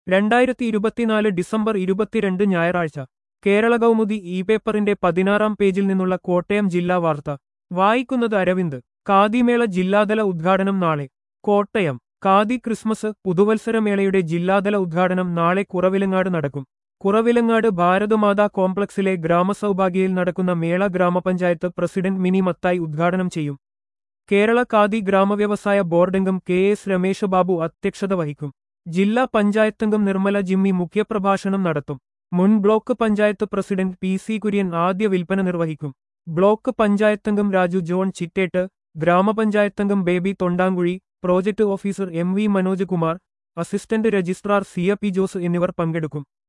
രണ്ടായിരത്തി ഇരുപത്തിനാല് ഡിസംബർ ഇരുപത്തിരണ്ട് ഞായറാഴ്ച കേരള കൗമുദി ഇ പേപ്പറിന്റെ പതിനാറാം പേജിൽ നിന്നുള്ള കോട്ടയം ജില്ലാ വാർത്ത വായിക്കുന്നത് അരവിന്ദ് ഖാദിമേള ജില്ലാതല ഉദ്ഘാടനം നാളെ കോട്ടയം ഖാദി ക്രിസ്മസ് പുതുവത്സരമേളയുടെ ജില്ലാതല ഉദ്ഘാടനം നാളെ കുറവിലങ്ങാട് നടക്കും കുറവിലങ്ങാട് ഭാരതമാതാ കോംപ്ലക്സിലെ ഗ്രാമസൗഭാഗ്യയിൽ നടക്കുന്ന മേള ഗ്രാമപഞ്ചായത്ത് പ്രസിഡന്റ് മിനി മത്തായി ഉദ്ഘാടനം ചെയ്യും കേരള ഖാദി ഗ്രാമവ്യവസായ ബോർഡംഗം കെ എസ് രമേശ ബാബു അധ്യക്ഷത വഹിക്കും ജില്ലാ പഞ്ചായത്തംഗം നിർമ്മല ജിമ്മി മുഖ്യപ്രഭാഷണം നടത്തും മുൻ block panchayat president P C Kurian ആദ്യ വിൽപ്പന നിർവഹിക്കും ബ്ലോക്ക് പഞ്ചായത്തംഗം രാജു ജോൺ ചിറ്റേട്ട് ഗ്രാമപഞ്ചായത്തംഗം Baby Thondankuzhi project officer M V Manoj Kumar assistant registrar Siya P Jose എന്നിവർ പങ്കെടുക്കും